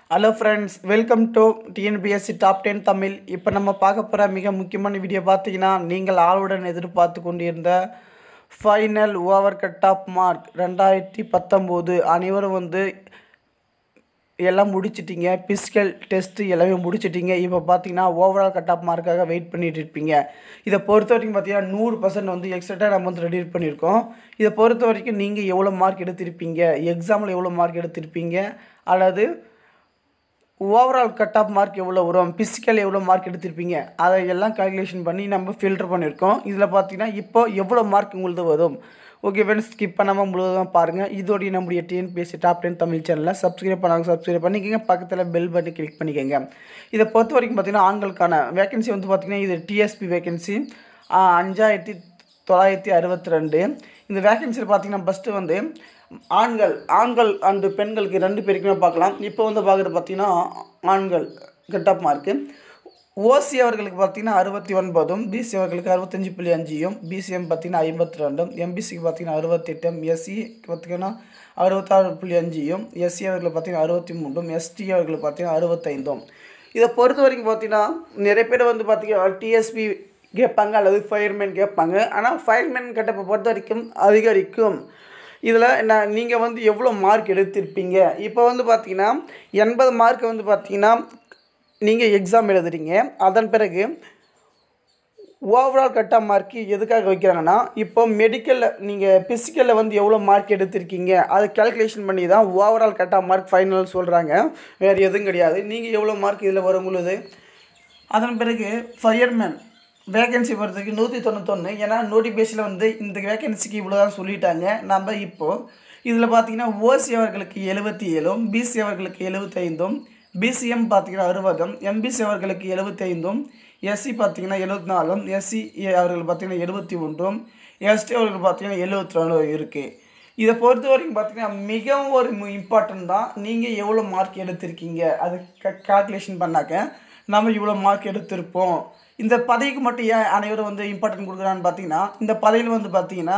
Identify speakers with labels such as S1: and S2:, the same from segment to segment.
S1: hello friends welcome to TNPSC top ten Tamil இப்போ நம்ம பார்க்க போகிற மிக முக்கியமான வீடியோ பார்த்தீங்கன்னா நீங்கள் ஆளுடன் எதிர்பார்த்து கொண்டிருந்த final over cut off mark ரெண்டாயிரத்தி பத்தொம்போது அனைவரும் வந்து எல்லாம் முடிச்சிட்டிங்க பிசிக்கல் டெஸ்ட்டு எல்லாமே முடிச்சிட்டிங்க இப்போ பார்த்தீங்கன்னா ஓவரால் கட் ஆஃப் மார்க்காக வெயிட் பண்ணிட்டு இருப்பீங்க இதை பொறுத்த வரைக்கும் பார்த்தீங்கன்னா நூறு பர்சன்ட் வந்து எக்ஸ்ட்ரா நம்ம வந்து ரெடி பண்ணியிருக்கோம் இதை பொறுத்த வரைக்கும் நீங்கள் எவ்வளோ மார்க் எடுத்திருப்பீங்க எக்ஸாமில் எவ்வளோ மார்க் எடுத்திருப்பீங்க அல்லது ஓவரால் கட் ஆஃப் மார்க் எவ்வளோ வரும் பிசிக்கல் எவ்வளோ மார்க் எடுத்திருப்பீங்க அதை எல்லாம் கால்குலேஷன் பண்ணி நம்ம ஃபில்டர் பண்ணியிருக்கோம் இதில் பார்த்தீங்கன்னா இப்போ எவ்வளோ மார்க் உங்களது வரும் ஓகே ஃப்ரெண்ட்ஸ் ஸ்கிப் பண்ணாமல் முழுவதும் பாருங்கள் இதோடைய நம்முடைய டிஎன்பிஎஸ்சி டாப் டென் தமிழ் சேனலில் சப்ஸ்கிரைப் பண்ணாங்க சப்ஸ்கிரைப் பண்ணிக்கோங்க பக்கத்தில் பெல் பட்டன் கிளிக் பண்ணிக்கோங்க இதை பொறுத்த வரைக்கும் பார்த்தீங்கன்னா ஆண்களுக்கான வேகன்சி வந்து பார்த்திங்கன்னா இது டிஎஸ்பி வேகன்சி அஞ்சாயிரத்தி தொள்ளாயிரத்தி அறுபத்தி ரெண்டு இந்த வேகன்சியில் பார்த்தீங்கன்னா ஃபஸ்ட்டு வந்து ஆண்கள் ஆண்கள் அண்டு பெண்களுக்கு ரெண்டு பேருக்குமே பார்க்கலாம் இப்போ வந்து பார்க்குறது பார்த்தீங்கன்னா ஆண்கள் கட் மார்க்கு ஓசி அவர்களுக்கு பார்த்தீங்கன்னா அறுபத்தி ஒன்பதும் பிசி அவர்களுக்கு அறுபத்தஞ்சு புள்ளி அஞ்சும் பிசிஎம் பார்த்தீங்கன்னா ஐம்பத்தி ரெண்டும் எம்பிசிக்கு பார்த்தீங்கன்னா அறுபத்தெட்டும் எஸ்சி பார்த்தீங்கன்னா அறுபத்தாறு புள்ளி அஞ்சும் எஸ்சி அவர்களுக்கு பார்த்தீங்கன்னா அறுபத்தி மூன்றும் எஸ்டி அவர்களுக்கு பார்த்தீங்கன்னா அறுபத்தைந்தும் இதை பொறுத்த வரைக்கும் பார்த்தீங்கன்னா நிறைய பேர் வந்து பார்த்தீங்கன்னா டிஎஸ்பி கேட்பாங்க அல்லது ஃபயர்மேன் கேட்பாங்க ஆனால் ஃபயர்மேன் கட்டப்பை பொறுத்த வரைக்கும் அதிகரிக்கும் இதில் நான் நீங்கள் வந்து எவ்வளோ மார்க் எடுத்திருப்பீங்க இப்போ வந்து பார்த்தீங்கன்னா எண்பது மார்க் வந்து பார்த்தீங்கன்னா நீங்கள் எக்ஸாம் எழுதுறீங்க அதன் பிறகு ஓவரால் கட் ஆஃப் மார்க்கு எதுக்காக வைக்கிறாங்கன்னா இப்போ மெடிக்கலில் நீங்கள் ஃபிசிக்கலில் வந்து எவ்வளோ மார்க் எடுத்திருக்கீங்க அதை கேல்குலேஷன் பண்ணி தான் overall cut off mark final சொல்கிறாங்க வேறு எதுவும் கிடையாது நீங்கள் எவ்வளோ மார்க் இதில் வரும் பொழுது அதன் பிறகு ஃபயர்மேன் வேகன்சி போகிறதுக்கு நூற்றி தொண்ணூத்தொன்று ஏன்னா நோட்டிஃபிகேஷனில் வந்து இந்த வேகன்சிக்கு இவ்வளோ தான் சொல்லிட்டாங்க நம்ம இப்போது இதில் பார்த்தீங்கன்னா ஓசி அவர்களுக்கு எழுபத்தி ஏழும் பிசி அவர்களுக்கு எழுபத்தைந்தும் பிசிஎம் பார்த்தீங்கன்னா அறுபதும் எம்பிசி அவர்களுக்கு எழுபத்தைந்தும் எஸ்சி பார்த்தீங்கன்னா எழுபத்தி நாலும் எஸ்சி அவர்கள் பார்த்தீங்கன்னா எழுபத்தி ஒன்றும் எஸ்டி அவர்கள் பார்த்தீங்கன்னா எழுபத்தி ரெண்டு இருக்குது இதை பொறுத்த வரைக்கும் பார்த்தீங்கன்னா மிகவும் ஒரு இம்பார்ட்டன்ட் தான் நீங்கள் எவ்வளோ மார்க் எடுத்திருக்கீங்க அது க கால்குலேஷன் பண்ணாக்க நம்ம இவ்வளோ மார்க் எடுத்திருப்போம் இந்த பதவிக்கு மட்டும் ஏன் அனைவரும் வந்து இம்பார்ட்டன்ட் கொடுக்குறான்னு பார்த்தீங்கன்னா இந்த பதவியில் வந்து பார்த்தீங்கன்னா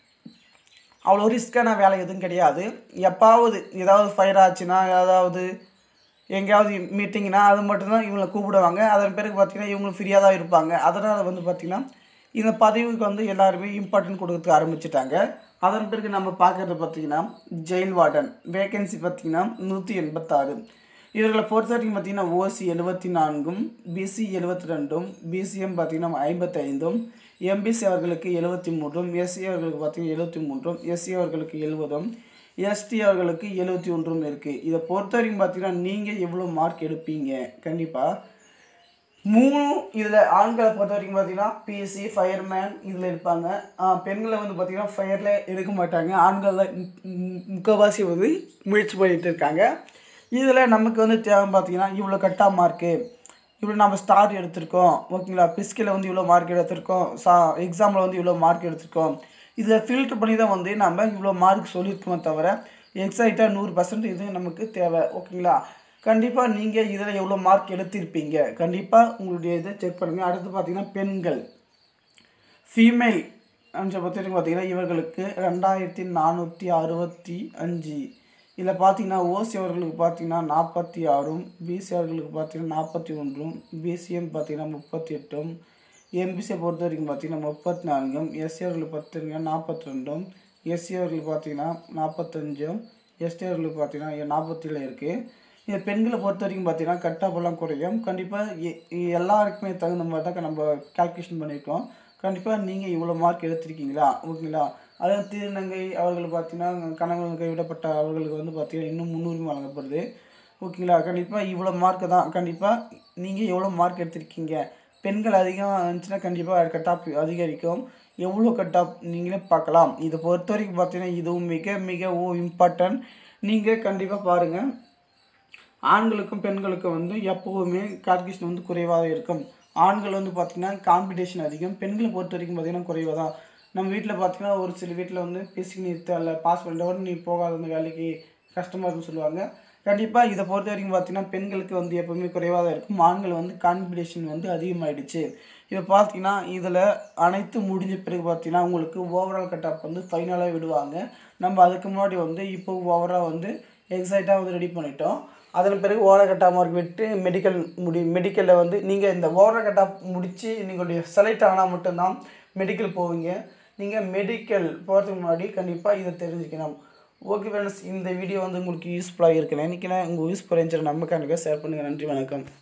S1: அவ்வளோ ரிஸ்க்கான வேலை எதுவும் கிடையாது எப்பாவது ஏதாவது ஃபயர் ஆச்சுன்னா ஏதாவது எங்கேயாவது மீட்டிங்னா அது மட்டும்தான் இவங்களை கூப்பிடுவாங்க அதன் பிறகு பார்த்திங்கன்னா இவங்களும் ஃப்ரீயாக தான் இருப்பாங்க அதனால் வந்து பார்த்திங்கன்னா இந்த பதவிக்கு வந்து எல்லாருமே இம்பார்ட்டன்ட் கொடுக்கறதுக்கு ஆரம்பிச்சிட்டாங்க அதன் பிறகு நம்ம பார்க்குறது பார்த்திங்கன்னா ஜெயில் வார்டன் வேகன்சி பார்த்திங்கன்னா நூற்றி எண்பத்தாறு இவர்களை பொறுத்த வரைக்கும் பார்த்திங்கன்னா ஓசி எழுபத்தி நான்கும் பிசி எழுபத்தி ரெண்டும் பிசிஎம் பார்த்திங்கன்னா ஐம்பத்தைந்தும் எம்பிசி அவர்களுக்கு எழுபத்தி மூன்றும் எஸ்சி அவர்களுக்கு பார்த்திங்கன்னா எழுபத்தி மூன்றும் எஸ்சி அவர்களுக்கு எழுபதும் எஸ்டி அவர்களுக்கு எழுபத்தி ஒன்றும் இருக்குது இதை பொறுத்த வரைக்கும் பார்த்தீங்கன்னா நீங்கள் எவ்வளோ மார்க் எடுப்பீங்க கண்டிப்பாக மூணு இதில் ஆண்களை பொறுத்த வரைக்கும் பார்த்தீங்கன்னா பிஎஸ்சி ஃபயர்மேன் இதில் இருப்பாங்க பெண்களை வந்து பார்த்திங்கன்னா ஃபயரில் எடுக்க மாட்டாங்க ஆண்களில் முக்கால்வாசி வந்து முயற்சி பண்ணிகிட்டு இருக்காங்க இதில் நமக்கு வந்து தேவை பார்த்தீங்கன்னா இவ்வளோ கட்டாக மார்க்கு இவ்வளோ நம்ம ஸ்டார் எடுத்திருக்கோம் ஓகேங்களா பிஸ்கில் வந்து இவ்வளோ மார்க் எடுத்திருக்கோம் சா எக்ஸாமில் வந்து இவ்வளோ மார்க் எடுத்திருக்கோம் இதில் ஃபில்ட்ரு பண்ணி தான் வந்து நம்ம இவ்வளோ மார்க் சொல்லியிருக்கோமே தவிர எக்ஸைட்டாக நூறு பர்சன்ட் இது நமக்கு தேவை ஓகேங்களா கண்டிப்பாக நீங்கள் இதில் எவ்வளோ மார்க் எடுத்திருப்பீங்க கண்டிப்பாக உங்களுடைய இதை செக் பண்ணுங்கள் அடுத்து பார்த்தீங்கன்னா பெண்கள் ஃபீமேல் அஞ்சு பொறுத்தவரைக்கும் பார்த்தீங்கன்னா இவர்களுக்கு ரெண்டாயிரத்தி நானூற்றி அறுபத்தி அஞ்சு இதில் பார்த்தீங்கன்னா ஓசி அவர்களுக்கு பார்த்தீங்கன்னா நாற்பத்தி ஆறும் பிசி அவர்களுக்கு பார்த்தீங்கன்னா நாற்பத்தி ஒன்றும் பிசிஎம் பார்த்தீங்கன்னா முப்பத்தி எட்டும் எம்பிசியை பொறுத்த வரைக்கும் பார்த்தீங்கன்னா முப்பத்தி நான்கும் எஸ்சி அவர்களுக்கு பார்த்தீங்கன்னா நாற்பத்தி ரெண்டும் எஸ்சி அவர்களுக்கு பார்த்தீங்கன்னா நாற்பத்தஞ்சும் எஸ்டி அவர்களுக்கு பார்த்தீங்கன்னா நாற்பத்தி ஏழு இருக்குது இந்த பெண்களை பொறுத்த வரைக்கும் பார்த்தீங்கன்னா கட்டாப்பெல்லாம் குறையும் கண்டிப்பாக எல்லாருக்குமே தகுந்த மாதிரி தான் நம்ம கால்குலேஷன் பண்ணியிருக்கோம் கண்டிப்பாக நீங்கள் இவ்வளோ மார்க் எடுத்திருக்கீங்களா ஓகேங்களா அதாவது திருநங்கை அவர்கள் பார்த்தீங்கன்னா கணவன் கைவிடப்பட்ட அவர்களுக்கு வந்து பார்த்தீங்கன்னா இன்னும் முன்னுரிமை வழங்கப்படுது ஓகேங்களா கண்டிப்பாக இவ்வளோ மார்க்கு தான் கண்டிப்பாக நீங்கள் எவ்வளோ மார்க் எடுத்திருக்கீங்க பெண்கள் அதிகம் இருந்துச்சுன்னா கண்டிப்பாக கட் ஆஃப் அதிகரிக்கும் எவ்வளோ கட் ஆஃப் நீங்களே பார்க்கலாம் இதை பொறுத்த வரைக்கும் பார்த்தீங்கன்னா இதுவும் மிக மிகவும் இம்பார்ட்டன்ட் நீங்கள் கண்டிப்பாக பாருங்கள் ஆண்களுக்கும் பெண்களுக்கும் வந்து எப்போவுமே கால்குலேஷன் வந்து குறைவாக இருக்கும் ஆண்கள் வந்து பார்த்திங்கன்னா காம்படிஷன் அதிகம் பெண்களை பொறுத்த வரைக்கும் பார்த்திங்கன்னா குறைவாக தான் நம்ம வீட்டில் பார்த்திங்கன்னா ஒரு சில வீட்டில் வந்து பேசி நிறுத்த இல்லை பாஸ் பண்ணிட்டவொடனே நீ போகாத அந்த வேலைக்கு கஷ்டமாக இருக்குன்னு சொல்லுவாங்க கண்டிப்பாக இதை பொறுத்த வரைக்கும் பார்த்திங்கன்னா பெண்களுக்கு வந்து எப்போவுமே குறைவாக தான் இருக்கும் ஆண்கள் வந்து காம்படிஷன் வந்து அதிகமாகிடுச்சு இதை பார்த்தீங்கன்னா இதில் அனைத்து முடிஞ்ச பிறகு பார்த்தீங்கன்னா உங்களுக்கு ஓவரால் கட் ஆஃப் வந்து ஃபைனலாக விடுவாங்க நம்ம அதுக்கு முன்னாடி வந்து இப்போ ஓவராக வந்து எக்ஸைட்டாக வந்து ரெடி பண்ணிட்டோம் அதன் பிறகு ஓவரால் கட்டா மார்க் விட்டு மெடிக்கல் முடி மெடிக்கலில் வந்து நீங்கள் இந்த ஓவரால் கட்டா முடித்து நீங்களுடைய செலக்ட் ஆனால் மட்டும்தான் மெடிக்கல் போவீங்க நீங்கள் மெடிக்கல் போகிறதுக்கு முன்னாடி கண்டிப்பாக இதை தெரிஞ்சுக்கணும் ஓகே ஃப்ரெண்ட்ஸ் இந்த வீடியோ வந்து உங்களுக்கு யூஸ்ஃபுல்லாக இருக்குன்னு நினைக்கிறேன் உங்கள் யூஸ்ஃபுல்லாக இருந்துச்சு நம்ம கணக்காக ஷேர் பண்ணுங்கள் நன்றி வணக்கம்